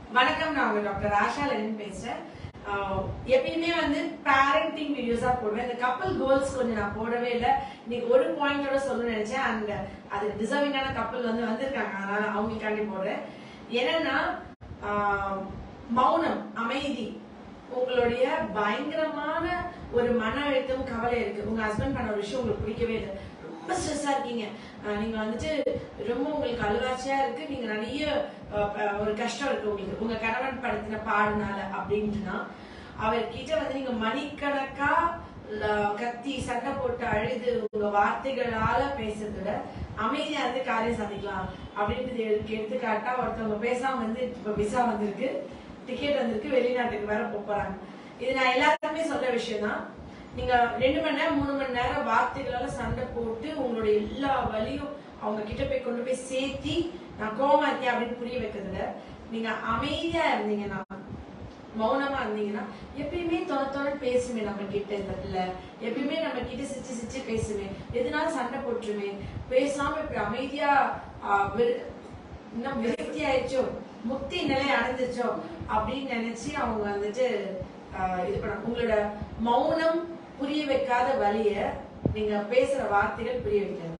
வணக்கம் நான் உங்க டாக்டர் ஆஷா லெனின் பேசுறேன் ஆஹ் எப்பயுமே வந்து பேரண்டிங் வீடியோஸா போடுவேன் இந்த கப்பல் கோல்ஸ் கொஞ்சம் நான் போடவே இல்லை இன்னைக்கு ஒரு பாயிண்டோட சொல்லணும்னு நினைச்சேன் அண்ட் அது டிசர்விங்கான கப்பல் வந்து வந்திருக்காங்க அதனால அவங்களுக்காண்டி போடுறேன் என்னன்னா ஆஹ் மௌனம் அமைதி உங்களுடைய பயங்கரமான ஒரு மன அழுத்தம் கவலை இருக்கு உங்க ஹஸ்பண்ட் பண்ண ஒரு விஷயம் உங்களுக்கு பிடிக்கவே இல்லை ரொம்ப ஸ்ட்ரெஸ்ஸா இருக்கீங்க அஹ் நீங்க வந்துட்டு ரொம்ப உங்களுக்கு அழுவாச்சியா இருக்கு நீங்க நிறைய அஹ், அஹ், ஒரு கஷ்டம் இருக்கு உங்களுக்கு உங்க கணவன் படுத்தின பாடுனால அப்படின்ட்டுனா அவர்கிட்ட வந்து நீங்க மணிக்கணக்கா ல- கத்தி சண்டை போட்டு அழுது உங்க வார்த்தைகளால பேசுறத விட அமைதியா இருந்து காரியம் சாதிக்கலாம் அப்படின்றது எடுத்து எடுத்துக்காட்டா ஒருத்தவங்க பேசாம வந்து இப்ப விசா வந்திருக்கு டிக்கெட் வந்திருக்கு வெளிநாட்டுக்கு வேற போப் போறாங்க இது நான் எல்லாருக்குமே சொல்ற விஷயம் தான் நீங்க ரெண்டு மணி நேரம் மூணு மணி நேரம் வார்த்தைகளால சண்டை போட்டு உங்களுடைய எல்லா வலியும் அவங்க கிட்ட போய் கொண்டு போய் சேர்த்தி நான் கோவமா இருக்கேன் அப்படின்னு புரிய வைக்கிறதுல நீங்க அமைதியா இருந்தீங்கன்னா மௌனமா இருந்தீங்கன்னா எப்பயுமே தொண தொண பேசுமே நம்ம கிட்ட இந்த பிள்ளை எப்பயுமே நம்ம கிட்ட சிரிச்சு சிரிச்சு பேசுவேன் எதுனாலும் சண்டை போட்டுருவேன் பேசாம இப்படி அமைதியா ஆஹ், விரு- இன்னும் விரக்தி ஆயிடுச்சோ முக்தி நிலை அடைஞ்சிச்சோ அப்படின்னு நினைச்சு அவங்க வந்துட்டு ஆஹ், இது பண்ண உங்களோட மௌனம் புரிய வைக்காத வழிய நீங்க பேசுற வார்த்தைகள் புரிய வைக்காது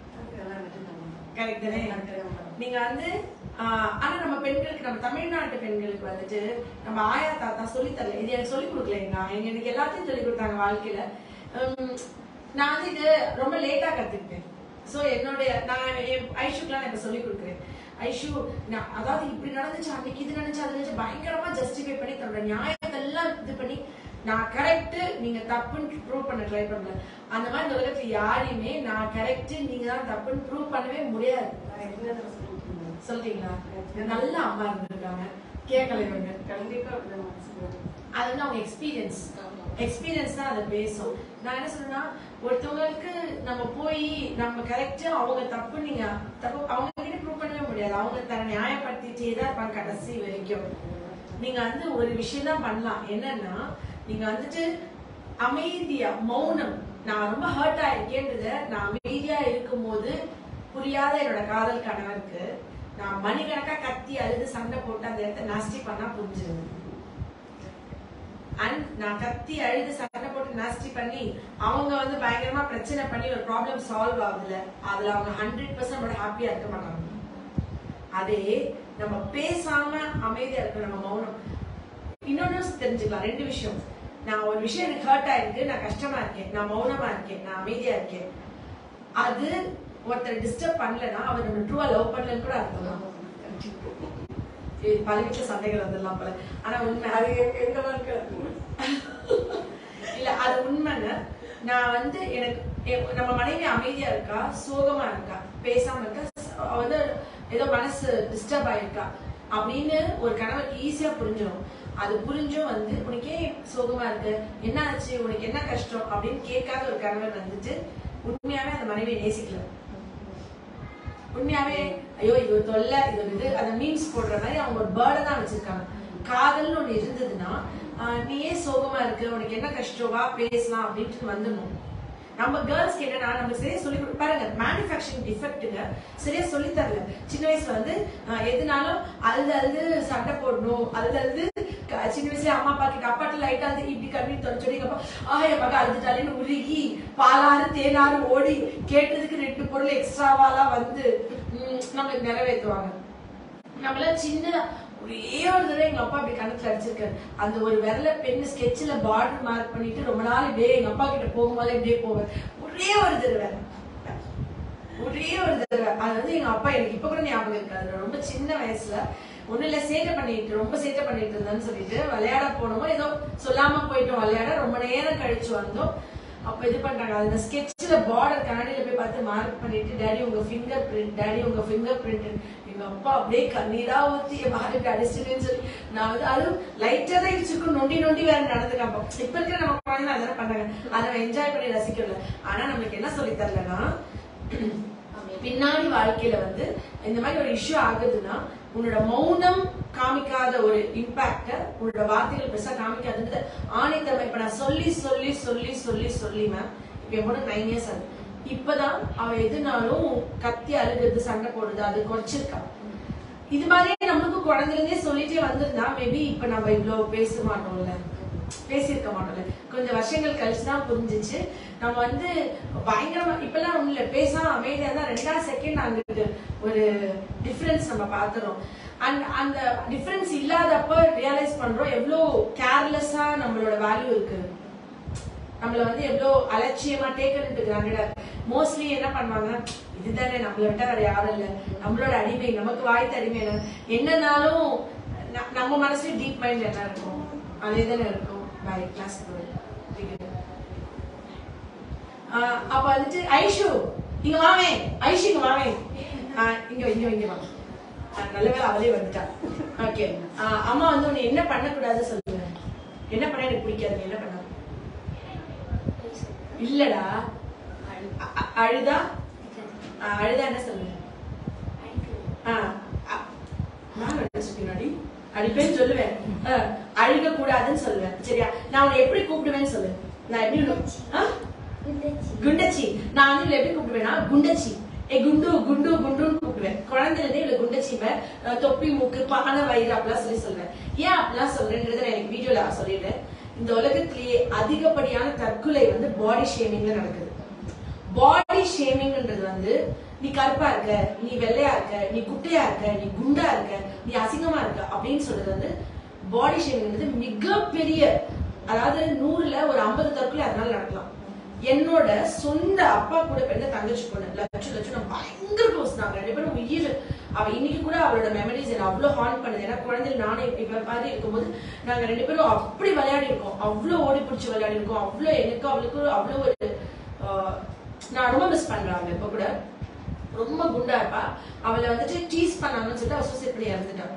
கரெக்ட் தானே நீங்க வந்து ஆஹ், ஆனா நம்ம பெண்களுக்கு நம்ம தமிழ்நாட்டு பெண்களுக்கு வந்துட்டு நம்ம ஆயா தாத்தா சொல்லி தரல இது எனக்கு சொல்லி கொடுக்கலைங்க எங்க எனக்கு எல்லாத்தையும் சொல்லி கொடுத்தாங்க வாழ்க்கையில உம், நான் வந்து இது ரொம்ப லேட்டா கத்துக்கிட்டேன் சோ என்னுடைய நான் என் ஐஷுக்குலாம் நான் இப்ப சொல்லி கொடுக்குறேன் ஐஷு நான் அதாவது இப்படி நடந்துச்சு அன்னைக்கு இது நடந்துச்சு அது நடந்துச்சு பயங்கரமா ஜஸ்டிஃபை பண்ணி தன்னோட நியாயத்தை எல்லாம் இது பண்ணி நான் கரெக்ட் நீங்க தப்புன்னு ப்ரூவ் பண்ண ட்ரை பண்ணல அந்த மாதிரி இந்த உலகத்துல யாரையுமே நான் கரெக்ட் நீங்க தான் தப்புன்னு ப்ரூவ் பண்ணவே முடியாது சொல்றீங்களா நல்ல அம்மா இருந்திருக்காங்க கேட்கல இவங்க அது வந்து அவங்க எக்ஸ்பீரியன்ஸ் எக்ஸ்பீரியன்ஸ் தான் அதை பேசும் நான் என்ன சொல்றேன்னா ஒருத்தவங்களுக்கு நம்ம போய் நம்ம கரெக்டா அவங்க தப்பு நீங்க தப்பு அவங்க கிட்ட ப்ரூவ் பண்ணவே முடியாது அவங்க தர நியாயப்படுத்திட்டே தான் இருப்பாங்க கடைசி வரைக்கும் நீங்க வந்து ஒரு விஷயம் தான் பண்ணலாம் என்னன்னா நீங்க வந்துட்டு அமைதியா மௌனம் நான் ரொம்ப ஹர்ட் ஆயிருக்கேன்றத நான் அமைதியா இருக்கும்போது புரியாத என்னோட காதல் கணவருக்கு நான் மணிக்கணக்கா கத்தி அழுது சண்டை போட்டு அந்த இடத்த நாஸ்டி பண்ணா புரிஞ்சிருது அண்ட் நான் கத்தி அழுது சண்டை போட்டு நாஸ்டி பண்ணி அவங்க வந்து பயங்கரமா பிரச்சனை பண்ணி ஒரு ப்ராப்ளம் சால்வ் ஆகுதுல அதுல அவங்க ஹண்ட்ரட் பர்சன்ட் ஹாப்பியா இருக்க மாட்டாங்க அதே நம்ம பேசாம அமைதியா இருக்க நம்ம மௌனம் இன்னொன்னு தெரிஞ்சுக்கலாம் ரெண்டு விஷயம் நான் ஒரு விஷயம் எனக்கு ஹர்ட் ஆயிருக்கு நான் கஷ்டமா இருக்கேன் நான் மௌனமா இருக்கேன் நான் அமைதியா இருக்கேன் அது ஒருத்தர் டிஸ்டர்ப் பண்ணலன்னா அவர் நம்ம ட்ரூவா லவ் பண்ணலன்னு கூட அர்த்தம் இது பல வீட்டுல சண்டைகள் வந்துடலாம் போல ஆனா உண்மை அது எங்க- எங்க வாழ்க்கை இல்ல அது உண்மைங்க நான் வந்து எனக்கு எ- நம்ம மனைவி அமைதியா இருக்கா சோகமா இருக்கா பேசாம இருக்கா ச- அவ வந்து ஏதோ மனசு டிஸ்டர்ப் ஆயிருக்கா அப்படின்னு ஒரு கணவருக்கு ஈஸியா புரிஞ்சிடும் அது புரிஞ்சும் வந்து உனக்கு ஏன் சோகமா இருக்கு என்ன ஆச்சு உனக்கு என்ன கஷ்டம் அப்படின்னு கேட்காத ஒரு கணவர் வந்துட்டு உண்மையாவே அந்த மனைவியை நேசிக்கல உண்மையாவே ஐயோ இது ஒரு தொல்லை இது ஒரு இது அந்த மீம்ஸ் போடுற மாதிரி அவங்க ஒரு பேர்டை தான் வச்சிருக்காங்க காதல்னு ஒண்ணு இருந்ததுன்னா ஆஹ் நீ ஏன் சோகமா இருக்கு உனக்கு என்ன கஷ்டம் வா பேசலாம் அப்படின்ட்டு வந்துடணும் நம்ம கேர்ள்ஸ்க்கு என்னன்னா நம்ம சரியா சொல்லி கொடு- பாருங்க மேனுஃபேக்சரிங் டிஃபெக்ட்டுங்க சரியா சொல்லி தரல சின்ன வயசுல வந்து ஆஹ் எதுனாலும் அழுது அழுது சண்டை போடணும் அழுது அழுது க- சின்ன வயசுல அம்மா அப்பா கிட்ட அப்பாட்ட லைட்டா வந்து இப்படி கண்ணி தொடச்சோடி அப்பா ஆஹ் என் மகன் அழுதுட்டாலேன்னு உருகி பாலாறு தேனாறு ஓடி கேட்டதுக்கு ரெண்டு பொருள் எக்ஸ்ட்ராவாலாம் வந்து உம், நம்மளுக்கு நிறைவேற்றுவாங்க நம்மள சின்ன ஒரே ஒரு தடவை எங்க அப்பா அப்படி கணக்குல அடிச்சிருக்காரு அந்த ஒரு விரல பெண்ணு ஸ்கெட்ச்ல பார்டர் மார்க் பண்ணிட்டு ரொம்ப நாள் இப்படியே எங்க அப்பா கிட்ட போகும்போது இப்படியே போவேன் ஒரே ஒரு தடவை ஒரே ஒரு தடவை அது வந்து எங்க அப்பா எனக்கு இப்ப கூட ஞாபகம் இருக்காது நான் ரொம்ப சின்ன வயசுல ஒண்ணு இல்ல சேட்டை பண்ணிட்டு ரொம்ப சேட்டை பண்ணிட்டு இருந்தேன்னு சொல்லிட்டு விளையாட போனோமோ ஏதோ சொல்லாம போயிட்டோம் விளையாட ரொம்ப நேரம் கழிச்சு வந்தோம் அப்ப இது பண்றாங்க அது இந்த ஸ்கெட்ச்ல பார்டர் கண்ணாடியில போய் பார்த்து மார்க் பண்ணிட்டு டேடி உங்க ஃபிங்கர் பிரிண்ட் டேடி உங்க ஃபிங்கர் பிரிண்ட் எங்க அப்பா அப்படியே கண்ணீரா ஊத்தி என் மகனுக்கு அடிச்சிருன்னு சொல்லி நான் வந்து அதுவும் லைட்டா தான் இடிச்சுக்கும் நொண்டி நொண்டி வேற நடந்து காப்போம் இப்ப இருக்கிற நம்ம குழந்தை அதெல்லாம் பண்றாங்க அதை நம்ம என்ஜாய் பண்ணி ரசிக்கல ஆனா நம்மளுக்கு என்ன சொல்லி தரலன்னா பின்னாடி வாழ்க்கையில வந்து இந்த மாதிரி ஒரு இஷ்யூ ஆகுதுன்னா உன்னோட மௌனம் காமிக்காத ஒரு இம்பாக்ட உன்னோட வார்த்தைகள் பெருசா காமிக்காதுன்றது ஆணைத்தன்மை இப்ப நான் சொல்லி சொல்லி சொல்லி சொல்லி சொல்லி மேம் இப்ப என் பொண்ணு நைன் இயர்ஸ் ஆகுது இப்பதான் அவ எதுனாலும் கத்தி அழுகிறது சண்டை போடுறது அது குறைச்சிருக்கா இது மாதிரியே நம்மளுக்கு குழந்தைல இருந்தே சொல்லிட்டே வந்திருந்தா மேபி இப்ப நம்ம இவ்வளவு பேச மாட்டோம்ல பேசியிருக்க மாட்டோம்ல கொஞ்சம் வருஷங்கள் கழிச்சு தான் புரிஞ்சிச்சு நம்ம வந்து பயங்கரமா இப்பெல்லாம் ஒண்ணு இல்ல பேசாம அமைதியா தான் ரெண்டாவது செகண்ட் அங்கிட்டு ஒரு டிஃபரன்ஸ் நம்ம பாத்துறோம் அண்ட் அந்த டிஃபரன்ஸ் இல்லாதப்ப ரியலைஸ் பண்றோம் எவ்வளவு கேர்லெஸ்ஸா நம்மளோட வேல்யூ இருக்கு நம்மள வந்து எவ்வளோ அலட்சியமா டேக்கன் கிராண்டடா மோஸ்ட்லி என்ன பண்ணுவாங்க இதுதானே நம்மள விட்டா வேற யாரும் இல்ல நம்மளோட அடிமை நமக்கு வாய்த்த அடிமை என்ன என்னன்னாலும் ந- நம்ம மனசுல டீப் மைண்ட்ல என்ன இருக்கும் அதே தானே இருக்கும் பை கிளாஸ் அப்ப வந்துட்டு ஐஷு இங்க வாவே ஐஷு இங்க வாவே ஆஹ் இங்க வா, இங்க வா, இங்க வா ஆஹ் நல்ல வேளை அவளே வந்துட்டா ஓகே அம்மா வந்து உன்னை என்ன பண்ணக்கூடாது சொல்லுங்க என்ன பண்ண எனக்கு பிடிக்காது நீ என்ன பண்ண இல்லடா அ- அ- அழுதா ஆ, அழுதா என்ன சொல்லுங்க ஆ, அ- நான் நினைச்சேன் பின்னாடி அடிப்பேன்னு சொல்லுவேன் ஆ, அழுக கூடாதுன்னு சொல்லுவேன் சரியா நான் உன்னை எப்படி கூப்பிடுவேன்னு சொல்லு நான் எப்படி உன்னை- ஆ? குண்டச்சி நான் வந்து இவளை எப்படி கூப்பிடுவேன்னா குண்டச்சி ஏ குண்டு குண்டு குண்டுன்னு கூப்பிடுவேன் குழந்தைல இருந்தே இவளை குண்டச்சிப்ப தொப்பி மூக்கு பானை வயிறு அப்படிலாம் சொல்லி சொல்றேன் ஏன் அப்படிலாம் சொல்றேன்றத நான் எனக்கு வீடியோல சொல்லிடுறேன் இந்த உலகத்திலேயே அதிகப்படியான தற்கொலை வந்து பாடி ஷேமிங்ல நடக்குது பாடி ஷேமிங்ன்றது வந்து நீ கருப்பா இருக்க நீ வெள்ளையா இருக்க நீ குட்டையா இருக்க நீ குண்டா இருக்க நீ அசிங்கமா இருக்க அப்படின்னு சொல்றது வந்து பாடி ஷேமிங்ன்றது மிகப்பெரிய அதாவது நூறுல ஒரு ஐம்பது தற்கொலை அதனால நடக்கலாம் என்னோட சொந்த அப்பா கூட பிறந்த தங்கச்சி பொண்ணு லட்சம் லட்சம் நான் பயங்கர க்ளோஸ் நாங்க ரெண்டு பேரும் உயிர் அவ இன்னைக்கு கூட அவளோட மெமரிஸ் என்ன அவ்வளவு ஹார்ன் பண்ணுது ஏன்னா குழந்தைகள் நானே இப்ப மாதிரி இருக்கும்போது நாங்க ரெண்டு பேரும் அப்படி விளையாடி இருக்கோம் அவ்வளவு ஓடி பிடிச்சி விளையாடி இருக்கோம் அவ்வளவு எனக்கு அவளுக்கு அவ்வளவு ஒரு ஆஹ், நான் ரொம்ப மிஸ் பண்றேன் அவளை இப்ப கூட ரொம்ப குண்டா இருப்பா அவளை வந்துட்டு டீஸ் பண்ணாங்கன்னு சொல்லிட்டு அவ சூசைட் பண்ணி இறந்துட்டான்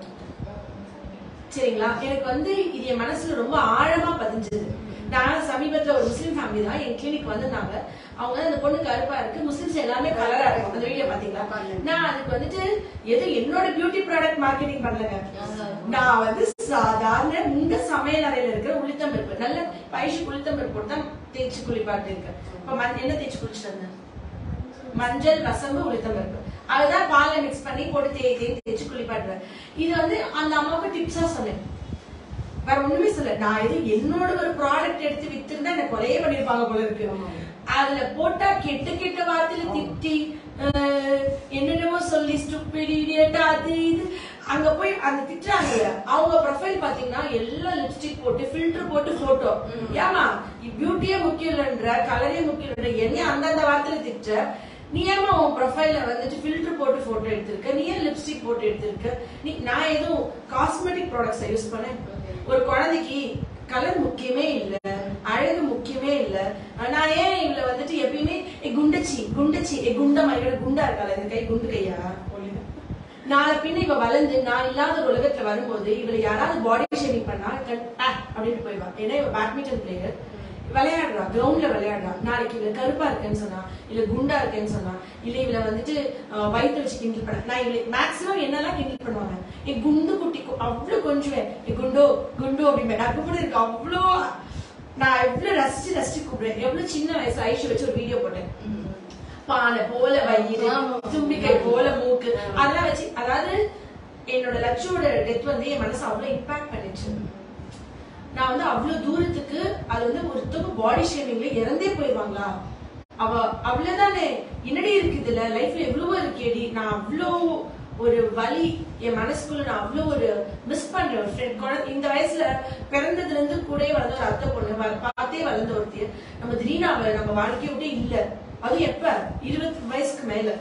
சரிங்களா எனக்கு வந்து இது என் மனசுல ரொம்ப ஆழமா பதிஞ்சது நான் சமீபத்துல ஒரு முஸ்லீம் ஃபேமிலி தான் என் கிளினிக் வந்திருந்தாங்க அவங்க வந்து அந்த பொண்ணு கருப்பா இருக்கு முஸ்லிம்ஸ் எல்லாமே கலரா இருக்கும் அந்த வீடியோ பாத்தீங்களா நான் அதுக்கு வந்துட்டு எது என்னோட பியூட்டி ப்ராடக்ட் மார்க்கெட்டிங் பண்ணலங்க நான் வந்து சாதாரண இந்த சமையல் அறையில இருக்கிற உளுத்தம் பருப்பு நல்ல பயிற்சி உளுத்தம் பருப்பு போட்டு தான் தேய்ச்சி குளிப்பாட்டு இருக்கேன் இப்ப மண் என்ன தேய்ச்சி குளிச்சுட்டு வந்தேன் மஞ்சள் வசம்பு உளுத்தம் பருப்பு அதுதான் பால்ல மிக்ஸ் பண்ணி போட்டு தேய் தேய் தேய்ச்சி குளிப்பாட்டுவேன் இது வந்து அந்த அம்மாவுக்கு டிப்ஸா சொன்னேன் வேற ஒண்ணுமே சொல்ல நான் எது என்னோட ஒரு ப்ராடக்ட் எடுத்து வித்திருந்தா எனக்கு கொலையே பண்ணிருப்பாங்க போல இருக்கு அதுல போட்டா கெட்ட கெட்ட வார்த்தையில திட்டி அஹ், என்னென்னமோ சொல்லி ஸ்டூபிட் இடியட் அது இது அங்க போய் அந்த திட்டுறாங்கல்ல அவங்க ப்ரொஃபைல் பாத்தீங்கன்னா எல்லாம் லிப்ஸ்டிக் போட்டு ஃபில்டர் போட்டு போட்டோ ஏமா பியூட்டியே முக்கியம் இல்லைன்ற கலரே முக்கியம் இல்லைன்ற என்ன அந்தந்த வார்த்தையில திட்டுற நீ ஏமா உன் ப்ரொஃபைல வந்துட்டு ஃபில்டர் போட்டு போட்டோ எடுத்திருக்க நீ ஏன் லிப்ஸ்டிக் போட்டு எடுத்திருக்க நீ நான் எதுவும் காஸ்மெட்டிக் ப்ராடக்ட்ஸ் யூஸ் பண்ணேன் ஒரு குழந்தைக்கு கலர் முக்கியமே இல்ல அழகு முக்கியமே இல்ல நான் ஏன் இவள வந்துட்டு எப்பயுமே ஏ குண்டச்சி குண்டச்சி ஏ குண்ட மாதிரி குண்டா இருக்காள இந்த கை குண்டு கையா நாளை பின்ன இவ வளர்ந்து நான் இல்லாத ஒரு உலகத்துல வரும்போது இவளை யாராவது பாடி ஷேவிங் பண்ணா கண்- ஆ, அப்படின்னு போயிடுவா ஏன்னா இவ பேட்மிண்டன் பிளேயர் விளையாடுறா கிரவுண்ட்ல விளையாடுறா நாளைக்கு இவள கருப்பா இருக்கேன்னு சொன்னா இல்ல குண்டா இருக்கேன்னு சொன்னா இல்ல இவள வந்துட்டு அஹ், வயித்து வச்சு கிண்டல் பண்ண நான் இவளை மேக்ஸிமம் என்னெல்லாம் கிண்டல் பண்ணுவாங்க என் குண்டு குட்டி கு- அவ்வளவு கொஞ்சுவேன் என் குண்டோ குண்டு அப்படிமே நான் கூட இருக்கு அவ்வளோ நான் எவ்வளவு ரசிச்சு ரசிச்சு கூப்பிடுவேன் எவ்வளவு சின்ன வயசுல ஐஷு வச்சு ஒரு வீடியோ போட்டேன் பானை போல வயிறு ஆமா. தும்பிக்கை போல மூக்கு அதெல்லாம் வச்சு அதாவது என்னோட லட்சோட டெத் வந்து என் மனசு அவ்வளவு இம்பாக்ட் பண்ணிச்சு நான் வந்து அவ்வளவு தூரத்துக்கு அது வந்து ஒருத்தவங்க பாடி ஷேமிங்ல இறந்தே போயிடுவாங்களா அவ அவ்வளவுதானே என்னடி இருக்கு இதுல லைஃப்ல எவ்வளவோ இருக்கேடி நான் அவ்வளோ ஒரு வலி என் மனசுக்குள்ள நான் அவ்வளோ ஒரு மிஸ் பண்றேன் ஒரு friend. குழந்தை இந்த வயசுல பிறந்ததுல இருந்து கூட வளர்ந்த ஒரு அத்தை பொண்ணு வ- பார்த்தே வளர்ந்த ஒருத்திய நம்ம திடீர்னு அவளை நம்ம வாழ்க்கைய விட்டு இல்ல அதுவும் எப்ப இருபத்தி வயசுக்கு மேல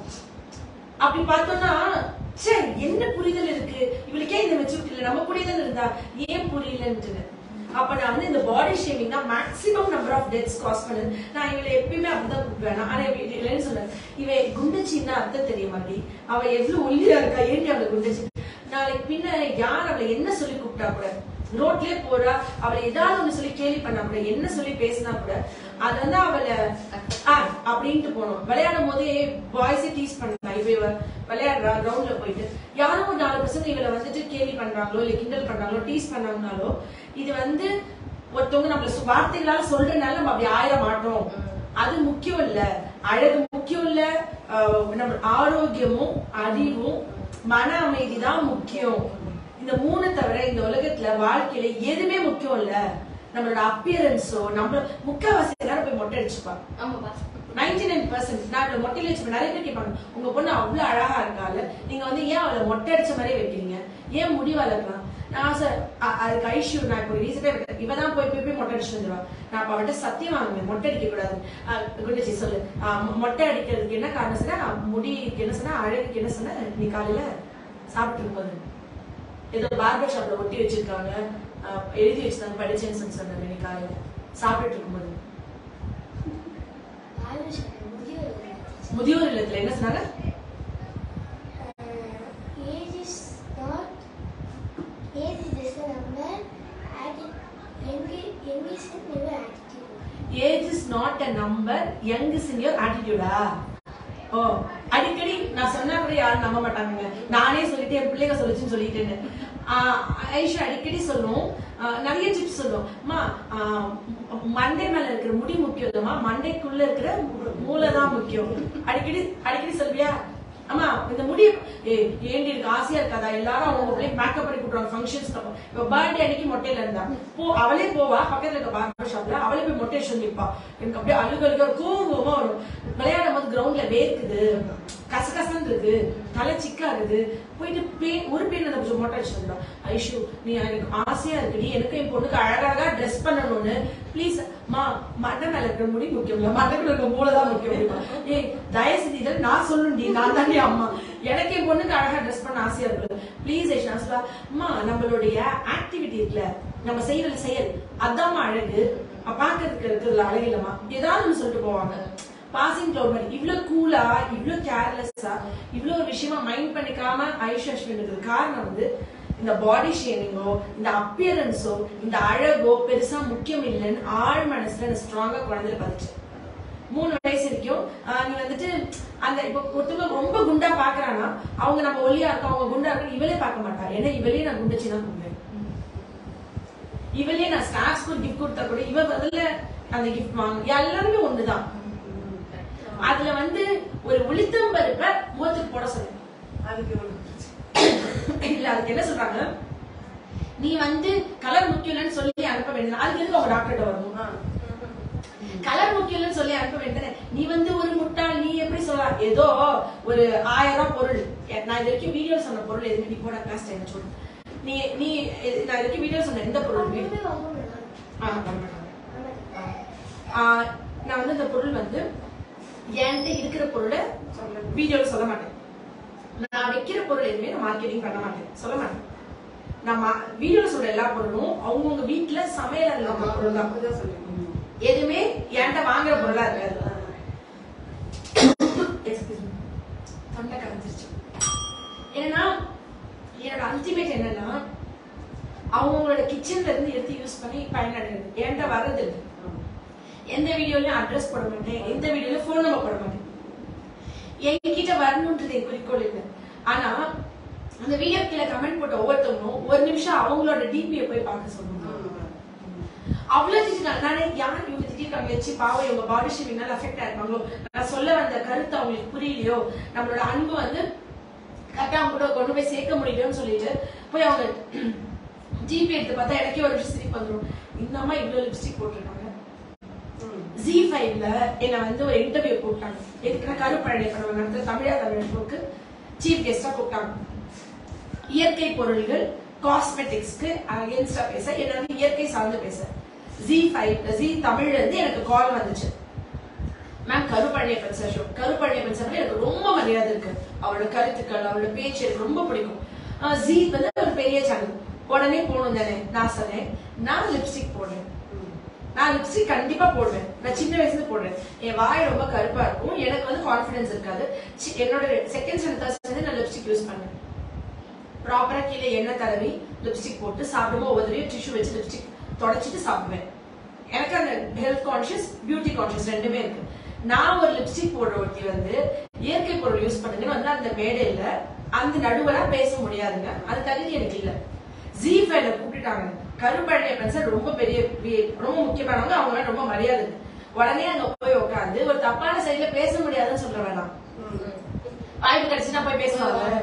அப்படி பார்த்தோம்னா ச்சே என்ன புரிதல் இருக்கு இவளுக்கே இந்த மெச்சூரிட்டி இல்ல நம்ம புரிதல் இருந்தா ஏன் புரியலன்ட்டு அப்ப நான் வந்து இந்த பாடி ஷேமிங் தான் maximum number of deaths cause பண்ணுது நான் இவளை எப்பயுமே அப்படிதான் கூப்பிடுவேன் நான் ஆனா இவ- இல்லைன்னு சொன்னேன் இவ குண்டச்சின்னா அர்த்தம் தெரிய மாட்டி அவ எவ்வளவு ஒல்லியா இருக்கா ஏன்டி அவளை குண்டச்சி நாளைக்கு பின்ன யார் அவளை என்ன சொல்லி கூப்பிட்டா கூட ரோட்லயே போறா அவளை ஏதாவது ஒண்ணு சொல்லி கேலி பண்ணா கூட என்ன சொல்லி பேசினா கூட அது வந்து அவளை ஆ, அப்படின்ட்டு போனோம் விளையாடும் போதே பாய்ஸே டீஸ் பண்ணலாம் இவ இவ விளையாடுறா கிரவுண்ட்ல போயிட்டு யாரும் ஒரு நாலு பசங்க இவளை வந்துட்டு கேலி பண்றாங்களோ இல்ல கிண்டல் பண்றாங்களோ டீஸ் பண்ணாங்கனாலோ இது வந்து ஒருத்தவங்க நம்மள சு- வார்த்தைகளால சொல்றதுனால நம்ம அப்படி ஆயிட மாட்டோம் அது முக்கியம் இல்ல அழகு முக்கியம் இல்ல ஆஹ் நம்ம ஆரோக்கியமும் அறிவும் மன அமைதி தான் முக்கியம் இந்த மூணு தவிர இந்த உலகத்துல வாழ்க்கையில எதுவுமே முக்கியம் இல்ல நம்மளோட அப்பியரன்ஸோ நம்ம முக்காவாசி எல்லாரும் போய் மொட்டை அடிச்சுப்பாங்க ஆமாப்பா நைன்டி நைன் பர்சன்ட் நான் இவ்வளவு மொட்டை அடிச்சு நிறைய பேர் கேட்பாங்க உங்க பொண்ணு அவ்வளவு அழகா இருக்கால நீங்க வந்து ஏன் அவளை மொட்டை அடிச்ச மாதிரியே வைக்கிறீங்க ஏன் முடி வளர்க்கலாம் நான் சார் அதுக்கு ஐஷு நான் இப்போ ரீசெண்டா இவ தான் போய் போய் போய் மொட்டை அடிச்சு வந்துருவா நான் அப்ப அவள்கிட்ட சத்தியம் வாங்குவேன் மொட்டை அடிக்க கூடாது அஹ் குண்டச்சி சொல்லு அஹ் மொ- மொட்டை அடிக்கிறதுக்கு என்ன காரணம் சொன்னா முடிக்கு என்ன சொன்னா அழகுக்கு என்ன சொன்னா நீ காலையில சாப்பிட்டு இருப்பது ஏதோ பார்பர் ஷாப்ல ஒட்டி வச்சிருக்காங்க அஹ் எழுதி வச்சிருந்தாங்க படிச்சேன்னு சொன்னாங்க நீ காலையில சாப்பிட்டுட்டு இருக்கும்போது முதியோர் இல்லத்துல என்ன சொன்னாங்க Age is not. Age is just a number. Atti- young, young is never attitude. Age is not a number young is in your ஆட்டிடியூடா ஓ அடிக்கடி நான் சொன்னா கூட யாரும் நம்ப மாட்டாங்க நானே சொல்லிட்டு என் பிள்ளைங்க சொல்லிச்சுன்னு சொல்லிட்டேன்னு ஆஹ் ஐஷா அடிக்கடி சொல்லும் ஆஹ் நிறைய டிப்ஸ் சொல்லும் அம்மா ஆஹ் மண்டை மேல இருக்கிற முடி முக்கியம் இல்லம்மா மண்டைக்குள்ள இருக்கிற மூளை தான் முக்கியம் அடிக்கடி அடிக்கடி சொல்வியா அம்மா இந்த முடி ஏய் ஏண்டி இருக்கு ஆசையா இருக்காதா எல்லாரும் அவங்க பிள்ளைக்கு மேக்கப் பண்ணி கொடுக்குறாங்க ஃபங்க்ஷன்ஸ் இப்போ பர்த்டே அன்னைக்கு மொட்டையில இருந்தா போ அவளே போவா பக்கத்துல இருக்க பார்பர் ஷாப்ல அவளே போய் மொட்டை அடிச்சு நிப்பா எனக்கு அப்படியே அழுகு அழுக கோவமா வரும் விளையாடும் போது கிரவுண்ட்ல வேர்க்குது கசகசன்னு இருக்கு தலை சிக்காகுது போயிட்டு பே- ஒரு பேர் அந்த கொஞ்சம் மொட்டை அடிச்சு வந்துடும் ஐஷு நீ எனக்கு ஆசையா இருக்குடி எனக்கு என் பொண்ணுக்கு அழகாக ட்ரெஸ் பண்ணணும்னு ப்ளீஸ் மா மண்டை மேல இருக்கிற முடி முக்கியம் இல்ல மண்டைக்குள்ள இருக்க மூளை தான் முக்கியம் அப்படிம்பா. ஏய் தயவு செஞ்சு இதை நான் சொல்லுண்டி நான் தாண்டி அம்மா எனக்கு என் பொண்ணுக்கு அழகா ட்ரெஸ் பண்ண ஆசையா இருக்கு ப்ளீஸ் ஐஷ் நான் சொல்லுவா அம்மா நம்மளுடைய ஆக்டிவிட்டி இருக்குல்ல நம்ம செய்யற செயல் அதாம்மா அழகு அஹ் பாக்குறதுக்கு இருக்கிறதுல அழகு இல்லம்மா ஏதாவது ஒண்ணு சொல்லிட்டு போவாங்க பாசிங் கிளவுட் மாதிரி இவ்ளோ கூலா இவ்ளோ கேர்லெஸ்ஸா இவ்ளோ ஒரு விஷயமா மைண்ட் பண்ணிக்காம ஐஷ் அஸ்வின் இருக்கிறது காரணம் வந்து இந்த பாடி ஷேமிங்கோ இந்த அப்பியரன்ஸோ இந்த அழகோ பெருசா முக்கியம் இல்லைன்னு ஆழ் மனசுல ஸ்ட்ராங்கா குழந்தைல பதிச்சு மூணு வயசு வரைக்கும் ஆஹ் நீ வந்துட்டு அந்த இப்போ ஒருத்தவங்க ரொம்ப குண்டா பாக்குறானா அவங்க நம்ம ஒல்லியா இருக்கோம் அவங்க குண்டா இருக்கோம் இவளே பார்க்க மாட்டா ஏன்னா இவளே நான் குண்டச்சி தான் கூப்பிடுவேன் இவளே நான் ஸ்நாக்ஸ்க்கு ஒரு கிஃப்ட் கொடுத்தா கூட இவ பதில்ல அந்த கிஃப்ட் வாங்க எல்லாருமே ஒண்ணுதான் அதுல வந்து ஒரு உளுத்தம் பருப்பை முகத்துக்கு போட சொல்லுங்க அதுக்கு இவ்வளவு பிரச்சனை. இல்ல அதுக்கு என்ன சொல்றாங்க நீ வந்து கலர் முக்கியம் இல்லைன்னு சொல்லி அனுப்ப வேண்டியது அதுக்கு எதுக்கு அவங்க டாக்டர்கிட்ட வரணும் ஆ. கலர் முக்கியம் இல்லைன்னு சொல்லி அனுப்ப வேண்டியது நீ வந்து ஒரு முட்டாள் நீ எப்படி சொல்லலாம் ஏதோ ஒரு ஆயிரம் ரூபாய் பொருள் எ- நான் இது வரைக்கும் வீடியோ சொன்ன பொருள் எதுவுமே நீ போட காஸ்ட் என்ன சொல்லு நீ நீ இது- நான் இது வரைக்கும் வீடியோ சொன்ன எந்த பொருள் அவங்களுமே வாங்க மாட்டாங்க. ஆ, பண்ண மாட்டாங்க. ஆமா. ஆ, நான் வந்து இந்த பொருள் வந்து என்கிட்ட இருக்கிற பொருளை வீடியோல சொல்ல மாட்டேன் நான் வைக்கிற பொருள் எதுவுமே நான் மார்க்கெட்டிங் பண்ண மாட்டேன் சொல்ல மாட்டேன் நான் வீடியோல சொல்ற எல்லா பொருளும் அவங்கவுங்க வீட்டுல சமையல் இருக்கிற பொருள் தான் அப்படிதான் சொல்லுங்க. எதுவுமே என்கிட்ட வாங்குற பொருளா இருக்காது Excuse me. தொண்டை கரைஞ்சிருச்சு ஏன்னா என்னோட அல்டிமேட் என்னன்னா அவங்களோட கிச்சன்ல இருந்து எடுத்து யூஸ் பண்ணி பயனடைகிறது என்கிட்ட வர்றது இல்லை எந்த வீடியோலயும் அட்ரஸ் போட மாட்டேன் எந்த வீடியோலயும் ஃபோன் நம்பர் போட மாட்டேன் என்கிட்ட வரணுன்றது என் குறிக்கோள் இல்லை ஆனா அந்த வீடியோ கீழே கமெண்ட் போட்ட ஒவ்வொருத்தவங்களும் ஒரு நிமிஷம் அவங்களோட டிபியை போய் பார்க்க சொல்லுவாங்க அவ்வளவு திட்டினாங்க நானே யார் இவங்க திட்டிருக்காங்க வச்சு பாவம் இவங்க பாடி ஷேமிங்னால அஃபெக்ட் ஆயிருப்பாங்களோ நான் சொல்ல வந்த கருத்து அவங்களுக்கு புரியலையோ நம்மளோட அன்பு வந்து கரெக்டா அவங்க கூட கொண்டு போய் சேர்க்க முடியலன்னு சொல்லிட்டு போய் அவங்க ஜிபி எடுத்து பார்த்தா எனக்கே ஒரு நிமிஷம் சிரிப்பு வந்துடும் இந்த அம்மா இவ்வளவு லிப்ஸ்டிக் போட்டிருக்காங்க ஜி ஃபைவ்ல என்ன வந்து ஒரு இன்டர்வியூ கூப்பிட்டாங்க எதுக்குன்னா கருப்பழனி படம் நடந்த தமிழா தமிழ் போக்கு சீஃப் கெஸ்டா கூப்பிட்டாங்க இயற்கை பொருள்கள் காஸ்மெட்டிக்ஸ்க்கு அகேன்ஸ்டா பேச என்ன வந்து இயற்கை சார்ந்து பேச ஜி ஃபைவ் ஜி தமிழ்ல இருந்து எனக்கு கால் வந்துச்சு ma'am Karupalaniappan sir show Karupalaniappan sir எனக்கு ரொம்ப மரியாதை இருக்கு அவரோட கருத்துக்கள் அவரோட பேச்சு எனக்கு ரொம்ப பிடிக்கும் ஜி வந்து ஒரு பெரிய சேனல் உடனே போகணும் தானே நான் சொன்னேன் நான் லிப்ஸ்டிக் போடுறேன் நான் லிப்ஸ்டிக் கண்டிப்பா போடுவேன் நான் சின்ன வயசுல போடுறேன் என் வாய் ரொம்ப கருப்பா இருக்கும் எனக்கு வந்து கான்ஃபிடன்ஸ் இருக்காது சி- என்னோட செகண்ட் ஸ்டாண்டர்ட் தேர்ட் ஸ்டாண்டர்ட் நான் லிப்ஸ்டிக் யூஸ் பண்ணேன் ப்ராப்பரா கீழே எண்ணெய் தடவி லிப்ஸ்டிக் போட்டு சாப்பிடும்போது ஒவ்வொரு டிஷ்யூ வச்சு லிப்ஸ்டிக் தொடச்சிட்டு சாப்பிடுவேன் எனக்கு அந்த ஹெல்த் கான்ஷியஸ் பியூட்டி கான்ஷியஸ் ரெண்டுமே இருக்கு நான் ஒரு லிப்ஸ்டிக் போடுற ஒருத்தி வந்து இயற்கை பொருள் யூஸ் பண்ணுங்கன்னு வந்து அந்த மேடையில அந்த நடுவரா பேச முடியாதுங்க அது தகுதி எனக்கு இல்ல ஜி ஃபைவ்ல கூப்பிட்டுட்டாங்க கருப்பழனியப்பன் சார் ரொம்ப பெரிய வி- ரொம்ப முக்கியமானவங்க அவங்க மேல ரொம்ப மரியாதை இருக்கு. உடனே அங்க போய் உட்காந்து ஒரு தப்பான சைடுல பேச முடியாதுன்னு சொல்ல வேணாம் வாய்ப்பு கிடைச்சுன்னா போய் பேசுவாங்க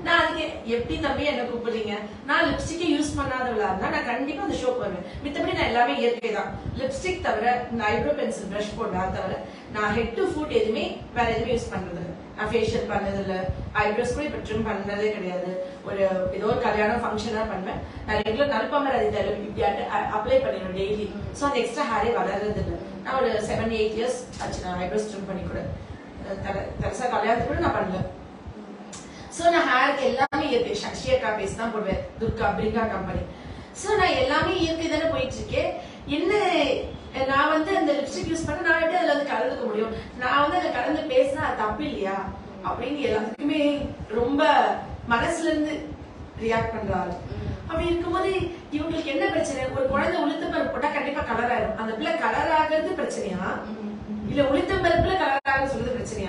நான் அதுக்கு எப்படி தம்பி என்ன கூப்பிடுறீங்க நான் லிப்ஸ்டிக்கே யூஸ் பண்ணாதவளா இருந்தா நான் கண்டிப்பா அந்த ஷோக்கு வருவேன் மித்தபடி நான் எல்லாமே இயற்கை தான் லிப்ஸ்டிக் தவிர இந்த ஐப்ரோ பென்சில் பிரஷ் போட்டா தவிர நான் ஹெட் டு ஃபுட் எதுவுமே வேற எதுவுமே யூஸ் பண்றது இல்ல நான் ஃபேஷியல் பண்ணது இல்ல ஐப்ரோஸ் கூட இப்ப ட்ரிம் பண்ணதே கிடையாது ஒரு ஏதோ ஒரு கல்யாணம் ஃபங்க்ஷனா பண்ணுவேன் நான் ரெகுலர் நல்பமர் அது இப்படியாட்டு அப்ளை பண்ணிடுவேன் டெய்லி ஸோ அந்த எக்ஸ்ட்ரா ஹேரே வளர்றது இல்லை நான் ஒரு செவன் எயிட் இயர்ஸ் ஆச்சு நான் ஐப்ரோஸ் ட்ரிம் பண்ணி கூட தரசா கல்யாணத்துக்கு கூட நான் பண்ணல சோ நான் ஹேருக்கு எல்லாமே இயற்கை சக்ஷி அக்கா பேஸ் தான் போடுவேன் துர்கா பிரிங்கா கம்பெனி சோ நான் எல்லாமே இயற்கை தானே போயிட்டு இருக்கேன் என்ன நான் வந்து அந்த லிப்ஸ்டிக் யூஸ் பண்ண நான் எப்படி அதுல வந்து கலந்துக்க முடியும் நான் வந்து அதை கலந்து பேசினா அது தப்பு இல்லையா அப்படின்னு எல்லாத்துக்குமே ரொம்ப மனசுல இருந்து ரியாக்ட் பண்றாரு அப்படி இருக்கும்போது இவங்களுக்கு என்ன பிரச்சனை ஒரு குழந்தை உளுத்தம் பருப்பு போட்டா கண்டிப்பா கலர் ஆயிரும் அந்த பிள்ளை கலர் ஆகிறது பிரச்சனையா இல்ல உளுத்தம் பருப்புல கலர் ஆகுறது சொல்றது பிரச்சனையா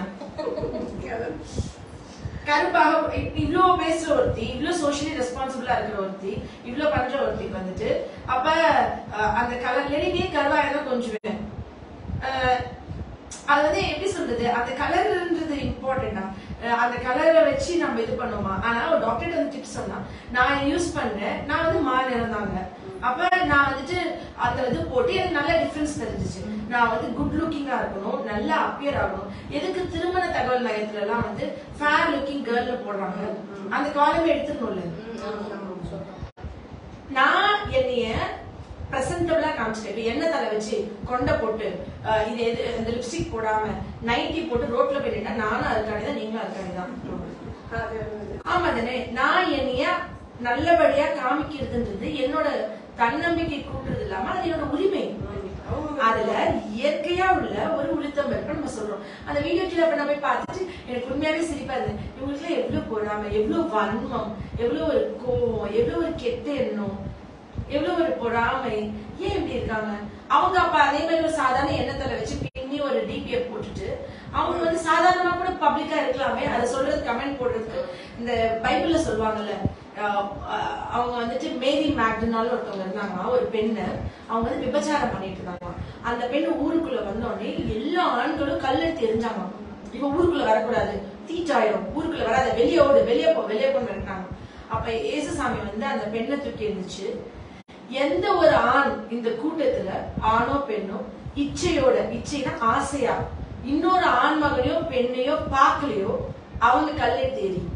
கருப்பாக இ- இவ்ளோ பேசுற ஒருத்தி இவ்ளோ சோஷியலி ரெஸ்பான்சிபிளா இருக்கிற ஒருத்தி இவ்ளோ பண்ற ஒருத்திக்கு வந்துட்டு அப்ப அஹ், அந்த கலர்ல நீ கருவாயிரம் கொஞ்சுவேன் அஹ், அது வந்து எப்படி சொல்றது அந்த கலர்ன்றது இம்பார்ட்டன்டா அந்த கலரை வச்சு நம்ம இது பண்ணுவோமா ஆனா ஒரு டாக்டர் வந்து டிப்ஸ் சொன்னா நான் யூஸ் பண்ணேன் நான் வந்து மா நிறம் தாங்க அப்ப நான் வந்துட்டு அந்த இது போட்டு எனக்கு நல்ல டிஃபரன்ஸ் தெரிஞ்சுச்சு நான் வந்து குட் லுக்கிங்கா இருக்கணும் நல்லா அப்பியர் ஆகணும் எதுக்கு திருமண தகவல் மையத்துல எல்லாம் வந்து ஃபேர் லுக்கிங் கேர்ள்னு போடுறாங்க அந்த காலமே எடுத்துக்கணும்ல நான் என்னைய பிரசன்டபிளா காமிச்சிட்டேன் இப்ப எண்ணெய் தலை வச்சு கொண்டை போட்டு அஹ், இது எது இந்த லிப்ஸ்டிக் போடாம நைட்டி போட்டு ரோட்ல போய் நின்னா நானும் அதுக்காண்டி தான் நீங்களும் அதுக்காண்டி தான் ஆமா தானே நான் என்னைய நல்லபடியா காமிக்கிறதுன்றது என்னோட தன்னம்பிக்கை கூட்டுறது இல்லாம அது என்னோட உரிமை அதுல இயற்கையா உள்ள ஒரு உளுத்தம் பருப்பு நம்ம சொல்றோம் அந்த வீடியோ கீழே அப்ப நான் போய் பார்த்துட்டு எனக்கு உண்மையாவே சிரிப்பா இருந்தது இவங்களுக்கு எவ்வளவு பொறாமை எவ்வளவு வன்மம் எவ்வளவு ஒரு கோவம் எவ்வளவு ஒரு கெட்ட எண்ணம் எவ்வளவு ஒரு பொறாமை ஏன் இப்படி இருக்காங்க அவங்க அப்ப அதே மாதிரி ஒரு சாதாரண எண்ணத்துல வச்சு பின்னி ஒரு டிபிஎஃப் போட்டுட்டு அவங்க வந்து சாதாரணமா கூட பப்ளிக்கா இருக்கலாமே அதை சொல்றது கமெண்ட் போடுறதுக்கு இந்த பைபிள்ல சொல்லுவாங்கல்ல அஹ் அஹ் அவங்க வந்துட்டு மேரி மேக்டனால் ஒருத்தவங்க இருந்தாங்க ஒரு பெண்ணு அவங்க வந்து விபச்சாரம் பண்ணிட்டு இருந்தாங்க அந்த பெண்ணு ஊருக்குள்ள வந்தோடனே எல்லா ஆண்களும் கல்லெடுத்து எரிஞ்சாங்க இவன் ஊருக்குள்ள வரக்கூடாது தீட்டாயிரும் ஊருக்குள்ள வராத வெளியே ஓடு வெளியே போ வெளியே போன்னு இருக்காங்க அப்ப ஏசுசாமி வந்து அந்த பெண்ணை தூக்கி இருந்துச்சு எந்த ஒரு ஆண் இந்த கூட்டத்துல ஆணோ பெண்ணோ இச்சையோட இச்சைனா ஆசையா இன்னொரு ஆண் மகனையோ பெண்ணையோ பார்க்கலையோ அவங்க கல்லெடுத்து எரியும்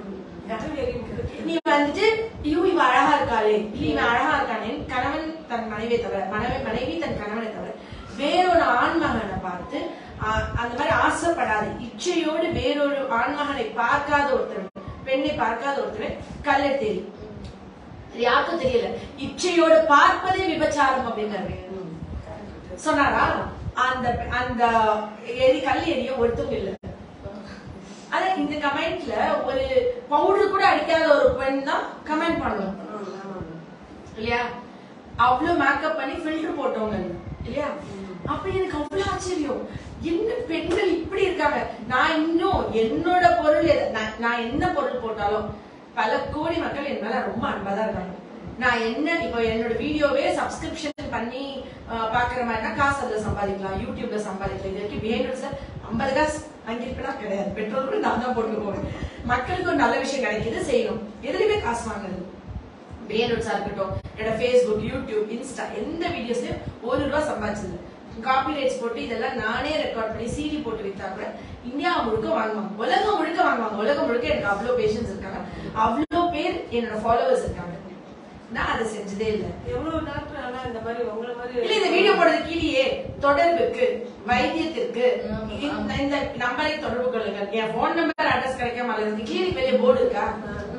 நீ வந்துட்டு ஐயோ இவ அழகா இருக்காளே இல்ல இவன் அழகா இருக்கானே கணவன் தன் மனைவியை தவிர மனைவி மனைவி தன் கணவனை தவிர வேறொரு ஆண்மகனை பார்த்து ஆ- அந்த மாதிரி ஆசைப்படாது இச்சையோடு வேறொரு ஆண்மகனை பார்க்காத ஒருத்தர் பெண்ணை பார்க்காத ஒருத்தர் கல்லெடுத்து எரியும் இது யாருக்கும் தெரியல இச்சையோடு பார்ப்பதே விபச்சாரம் அப்படின்னாரு சொன்னாரா அந்த அந்த எரி கல் எரிய ஒருத்தவங்க இல்ல ஆனா இந்த கமெண்ட்ல ஒரு பவுடர் கூட அடிக்காத ஒரு பெண் தான் கமெண்ட் பண்ணுவோம் இல்லையா அவ்வளவு மேக்கப் பண்ணி ஃபில்டர் போட்டவங்க இல்லையா அப்ப எனக்கு அவ்வளவு ஆச்சரியம் என்ன பெண்கள் இப்படி இருக்காங்க நான் இன்னும் என்னோட பொருள் எத- நான்- நான் என்ன பொருள் போட்டாலும் பல கோடி மக்கள் என் மேல ரொம்ப அன்பா தான் இருக்காங்க நான் என்ன இப்போ என்னோட வீடியோவே சப்ஸ்கிரிப்ஷன் பண்ணி அஹ், பாக்குற மாதிரினா காசு அதுல சம்பாதிக்கலாம் யூடியூப்ல சம்பாதிக்கலாம் இது வரைக்கும் பிஹைண்ட் சார் ஐம்பது காசு வாங்கியிருப்பேனா கிடையாது பெட்ரோல் கூட நான் தான் போட்டு போவேன் மக்களுக்கு ஒரு நல்ல விஷயம் கிடைக்குது செய்யணும் எதுலையுமே காசு வாங்குறது பேனட்ஸா இருக்கட்டும் என்னோட ஃபேஸ்புக் யூடியூப் இன்ஸ்டா எந்த வீடியோஸ்லயும் ஒரு ரூபா சம்பாதிச்சது காப்பிரைட்ஸ் போட்டு இதெல்லாம் நானே ரெக்கார்ட் பண்ணி சீடி போட்டு வித்தா கூட இந்தியா முழுக்க வாங்குவாங்க உலகம் முழுக்க வாங்குவாங்க உலகம் முழுக்க எனக்கு அவ்வளவு பேஷன்ஸ் இருக்காங்க அவ்வளவு பேர் என்னோட ஃபாலோவர்ஸ் இருக்காங்க நான் அதை செஞ்சதே இல்லை எவ்வளவு டாக்டர் ஆனா இந்த மாதிரி உங்களை மாதிரி இல்ல இந்த வீடியோ போடுறது கீழே தொடர்புக்கு வைத்தியத்திற்கு இந்த- இந்த நம்பரை தொடர்பு கொள்ளுங்கள் என் போன் நம்பர் அட்ரஸ் கிடைக்காம அல்லது கிளினிக் வெளியே போர்டு இருக்கா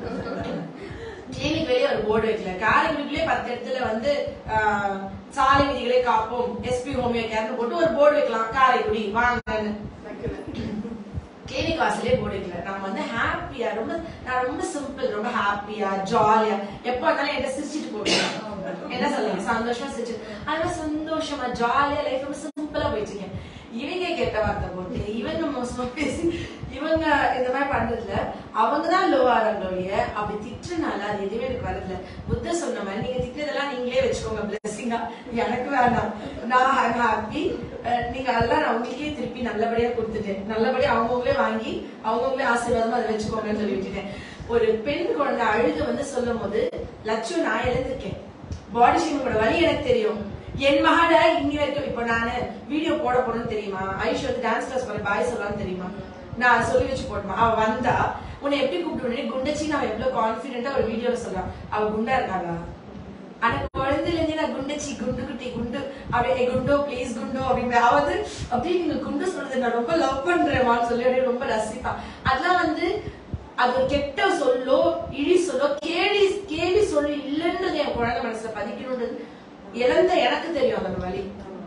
கிளினிக் வெளியே ஒரு போர்டு வைக்கல காரைக்குடிக்குள்ளே பத்து இடத்துல வந்து ஆஹ், சாலை விதிகளை காப்போம் எஸ்பி ஹோமியோ கேர்னு போட்டு ஒரு போர்டு வைக்கலாம் காரைக்குடி வாங்கன்னு கிளினிக் வாசலே போர்டு வைக்கல நம்ம வந்து ஹாப்பியா ரொம்ப நான் ரொம்ப சிம்பிள் ரொம்ப ஹாப்பியா ஜாலியா எப்ப இருந்தாலும் என்கிட்ட சிரிச்சிட்டு போடுவேன் என்ன சொல்லுங்க சந்தோஷமா சிரிச்சு அதனால சந்தோஷமா ஜாலியா லைஃப் ரொம்ப சிம்பிளா போயிட்டு இருக்கேன் இவங்க கெட்ட வார்த்தை போட்டு இவங்க மோசமா பேசி இவங்க இந்த மாதிரி பண்றதுல அவங்க தான் லோ ஆறாங்களோடைய அப்படி திட்டுறனால அது எதுவுமே எனக்கு வரல புத்தர் சொன்ன மாதிரி நீங்க திட்டுறதெல்லாம் நீங்களே வச்சுக்கோங்க பிளஸிங்கா எனக்கு வேண்டாம் நான் ஹாப்பி நீங்க அதெல்லாம் நான் உங்களுக்கே திருப்பி நல்லபடியா கொடுத்துட்டேன் நல்லபடியா அவங்கவுங்களே வாங்கி அவங்கவுங்களே ஆசீர்வாதமா அதை வச்சுக்கோங்கன்னு சொல்லி விட்டுட்டேன் ஒரு பெண் குழந்தை அழுது வந்து சொல்லும் போது லட்சம் நான் எழுந்திருக்கேன் பாடி ஷேமிங்கோட வழி எனக்கு தெரியும் என் மகள இன்னி வரைக்கும் இப்ப நானு வீடியோ போட போறேன்னு தெரியுமா ஐஷ் வந்து டான்ஸ் கிளாஸ் போற பாய் சொல்லலாம்னு தெரியுமா நான் அதை சொல்லி வச்சு போட்டுமா அவ வந்தா உன்னை எப்படி கூப்பிட்டு குண்டச்சி நான் எவ்வளவு கான்பிடென்ட்டா ஒரு வீடியோல சொல்றான் அவ குண்டா இருக்காளா ஆனா குழந்தைல இருந்து நான் குண்டச்சி குண்டு குட்டி குண்டு அப்படியே "ஏய், குண்டோ ப்ளீஸ் குண்டோ அப்படின்னு அவது அப்படியே நீங்க குண்டு சொல்றது நான் ரொம்ப லவ் பண்றேன் சொல்லி அப்படியே ரொம்ப ரசிப்பா அதெல்லாம் வந்து அது ஒரு கெட்ட சொல்லோ இழி சொல்லோ கேலி கேலி சொல்லி இல்லைன்றது என் குழந்தை மனசுல பதிக்கணுன்றது இழந்த எனக்கு தெரியும் அதோட வழி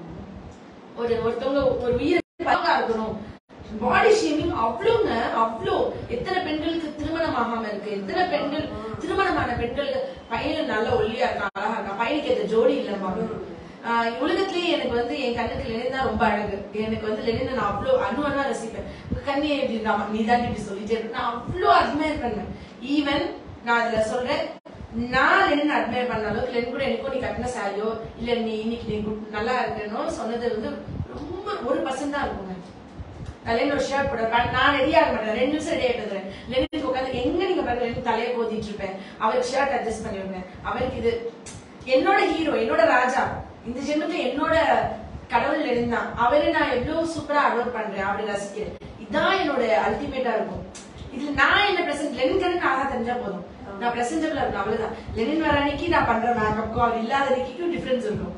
ஒரு ஒருத்தவங்க ஒரு உயிர் பழகா இருக்கணும் பாடி ஷேமிங் அவ்வளோங்க அவ்வளோ எத்தனை பெண்களுக்கு திருமணம் ஆகாம இருக்கு எத்தனை பெண்கள் திருமணமான பெண்கள் பையன் நல்ல ஒல்லியா இருக்கான் அழகா இருக்கான் பையனுக்கு ஏத்த ஜோடி இல்லம்மா ஆஹ் உலகத்திலேயே எனக்கு வந்து என் கண்ணுக்கு லெனின் தான் ரொம்ப அழகு எனக்கு வந்து லெனின் நான் அவ்வளோ அணு அணுவா ரசிப்பேன் உங்க கண்ணே எப்படி இருக்காமா நீ தான் இப்படி சொல்லிட்டே இருக்க நான் அவ்வளோ அட்மையர் பண்ணேன் ஈவன் நான் அதுல சொல்றேன் நான் லெனின் அட்மையர் பண்ண அளவுக்கு லெனின் கூட எனக்கும் நீ கட்டின சாரியோ இல்ல நீ இன்னைக்கு நீ good- நல்லா இருக்கணும் சொன்னது வந்து ரொம்ப ஒரு பர்சன்ட் தான் இருக்குங்க தலையில ஒரு ஷர்ட் போட நான் நான் ரெடி ஆக மாட்டேன் ரெண்டு நிமிஷம் ரெடி ஆயிட்டு வந்துடுறேன் லெனினுக்கு உட்காந்து எங்க நீங்க பாருங்க லெனின் தலையை கோதிட்டு இருப்பேன் அவருக்கு ஷர்ட் அட்ஜஸ்ட் பண்ணி விடுவேன் அவருக்கு இது என்னோட ஹீரோ என்னோட ராஜா இந்த ஜென்மத்துல என்னோட கடவுள் லெனின் தான் அவரை நான் எவ்வளவு சூப்பரா அடோர் பண்றேன் அவரை ரசிக்கிறேன் இதான் என்னோட அல்டிமேட்டா இருக்கும் இதுல நான் என்ன பிரசன்ட் லெனின் கண்ணு நானா தெரிஞ்சா போதும் நான் பிரசன்டபிளா இருக்கணும் அவ்வளவுதான் லெனின் வர அன்னைக்கு நான் பண்ற மேக்கப்க்கும் அவர் இல்லாத அன்னைக்கும் டிஃபரன்ஸ் இருக்கும்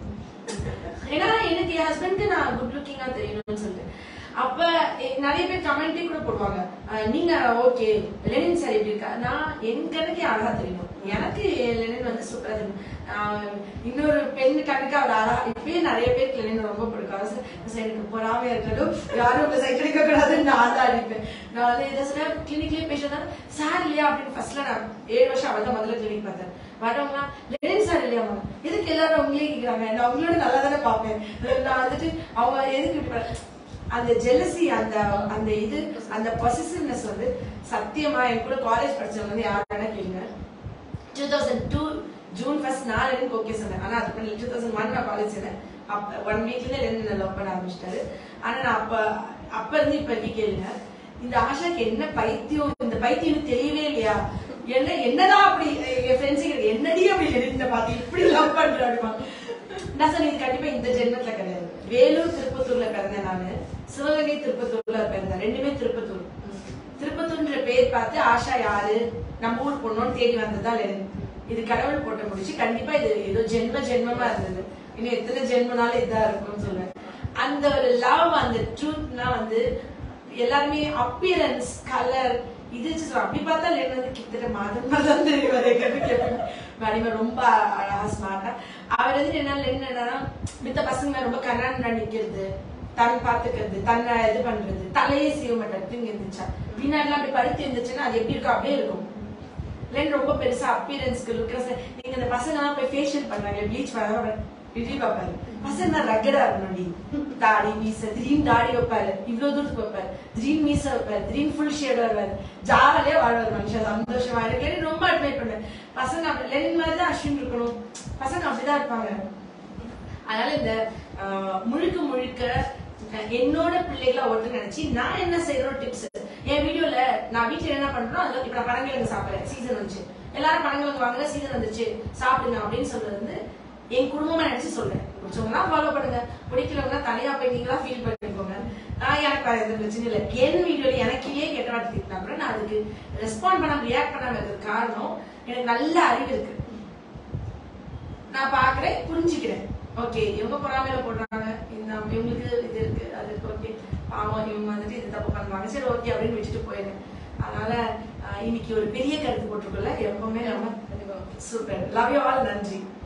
ஏன்னா எனக்கு என் ஹஸ்பண்ட்க்கு நான் குட் லுக்கிங்கா தெரியணும்னு சொல்லிட்டு அப்ப எ- நிறைய பேர் கமெண்டே கூட போடுவாங்க அஹ் நீங்க ஓகே லெனின் சார் எப்படி இருக்கா நான் என் கணக்கு அழகா தெரியணும் எனக்கு லெனின் வந்து சூப்பரா தெரியும் ஆஹ் இன்னொரு பெண் கணக்கு அவர் அழகா இப்பயே நிறைய பேருக்கு லெனின் ரொம்ப பிடிக்கும் அது சரி, சரி, எனக்கு பொறாமையா இருக்கட்டும் யாரும் உங்க சைட் அடிக்க கூடாதுன்னு நான் தான் அடிப்பேன் நான் வந்து இதை சொன்னா கிளினிக்லயே பேசினா சார் இல்லையா அப்படின்னு ஃபர்ஸ்ட்ல நான் ஏழு வருஷம் அவள் தான் முதல்ல கிளினிக் பார்த்தேன் வரவங்க லெனின் சார் இல்லையாமா எதுக்கு எல்லாரும் உங்களே கேக்குறாங்க நான் உங்களோட நல்லா தானே பார்ப்பேன் நான் வந்துட்டு அவங்க எதுக்கு இப்படி பண்ண- அந்த ஜெலசி அந்த அந்த இது அந்த பொசிசிவ்னஸ் வந்து சத்தியமா என் கூட காலேஜ் படிச்சவங்க வந்து யார் வேணா கேளுங்க two thousand two June first நான் எனக்கு ஓகே சொன்னேன் ஆனா அது பண்ணி டூ தௌசண்ட் ஒன் நான் காலேஜ் சேர்ந்தேன் அப்ப ஒன் வீக்ல ரெண்டு லவ் பண்ண ஆரம்பிச்சிட்டாரு ஆனா நான் அப்ப அப்ப இருந்து இப்ப வரைக்கும் கேளுங்க இந்த ஆஷாக்கு என்ன பைத்தியம் இந்த பைத்தியம் தெரியவே இல்லையா என்ன என்னதான் அப்படி என் ஃப்ரெண்ட்ஸ் என்னடி அப்படி எழுதிட்ட பார்த்து இப்படி லவ் பண்ற அப்படிமா நான் சொன்னேன் இது கண்டிப்பா இந்த ஜென்மத்துல கிடையாது வேலூர் திருப்பத்தூர்ல பிறந்தேன் நானு சிவகங்கை திருப்பத்தூர்ல பிறந்தேன் ரெண்டுமே திருப்பத்தூர் திருப்பத்தூர்ன்ற பேர் பார்த்து ஆஷா யாரு நம்ம ஊர் பொண்ணோன்னு தேடி வந்ததா லெனின் இது கடவுள் போட்ட முடிச்சு கண்டிப்பா இது ஏதோ ஜென்ம ஜென்மமா இருந்தது இன்னும் எத்தனை ஜென்மனாலும் இதா இருக்கும்னு சொல்லுவேன் அந்த ஒரு லவ் அந்த ட்ரூத்னா வந்து எல்லாருமே அப்பியரன்ஸ் கலர் இது சொல்லுவோம் அப்படி பார்த்தா லென் வந்து கிட்டத்தட்ட மாதம் மாதம் தெரியும் வரை கேட்பேன் மணிமா ரொம்ப அழகா ஸ்மார்ட்டா அவர் வந்து என்ன லென் என்னன்னா மித்த பசங்க ரொம்ப கண்ணாடி நிக்கிறது தன் பாத்துக்கிறது தன்னை இது பண்றது தலையே சீவ மாட்டார் தூங்கி இருந்துச்சா பின்னாடிலாம் அப்படி படுத்து இருந்துச்சுன்னா அது எப்படி இருக்கோ அப்படியே இருக்கும் லென் ரொம்ப பெருசா அப்பியரன்ஸ்க்கு லுக்ரஸ் நீங்க இந்த பசங்க எல்லாம் போய் ஃபேஷியல் பண்றாங்க ப்ளீச் பண்ணாங்க விஜய் பாப்பாரு பசங்க ரகடா இருக்கணும்டி தாடி மீச திடீர்னு தாடி வைப்பாரு இவ்வளவு தூரத்துக்கு வைப்பாரு திடீர்னு மீச வைப்பாரு திடீர்னு ஃபுல் ஷேட் வருவாரு ஜாலியா வாழ்வார் மனுஷன் சந்தோஷமா இருக்கு லெனின் ரொம்ப அட்மைட் பண்ணேன் பசங்க அப்படி லெனின் மாதிரி தான் அஸ்வின் இருக்கணும் பசங்க அப்படிதான் இருப்பாங்க அதனால இந்த ஆஹ், முழுக்க முழுக்க அஹ், என்னோட பிள்ளைகளை ஒட்டு நினைச்சு நான் என்ன செய்யறோம் டிப்ஸ் என் வீடியோல நான் வீட்டுல என்ன பண்றோம் அதுல இப்ப நான் பனங்கிழங்கு சாப்பிடுறேன் சீசன் வந்துச்சு எல்லாரும் பனங்கிழங்கு வாங்குற சீசன் வந்துச்சு சாப்பிடுங்க அப்படின்னு சொல்றது வந்து என் குடும்பமா நினைச்சு சொல்றேன் பிடிச்சவங்கன்னா ஃபாலோ பண்ணுங்க பிடிக்கலவங்கன்னா தனியா போய் நீங்களா ஃபீல் பண்ணிக்கோங்க நான் எனக்கு வேற எந்த பிரச்சனை இல்லை என் வீடியோல எனக்கே கெட்ட வார்த்தை திட்டினா கூட நான் அதுக்கு ரெஸ்பாண்ட் பண்ணாம ரியாக்ட் பண்ணாம இருக்கிறது காரணம் எனக்கு நல்ல அறிவு இருக்கு நான் பாக்குறேன் புரிஞ்சுக்கிறேன் ஓகே இவங்க பொறாமையில போடுறாங்க இந்த இவங்களுக்கு இது இருக்கு அது இருக்கு ஓகே பாவம் இவங்க வந்துட்டு இது தப்பு பண்ணுவாங்க சரி ஓகே அப்படின்னு வச்சுட்டு போயிடுறேன் அதனால ஆஹ், இன்னைக்கு ஒரு பெரிய கருத்து போட்டிருக்கோம்ல எப்பவுமே நம்ம சூப்பர் லவ் யூ ஆல் நன்றி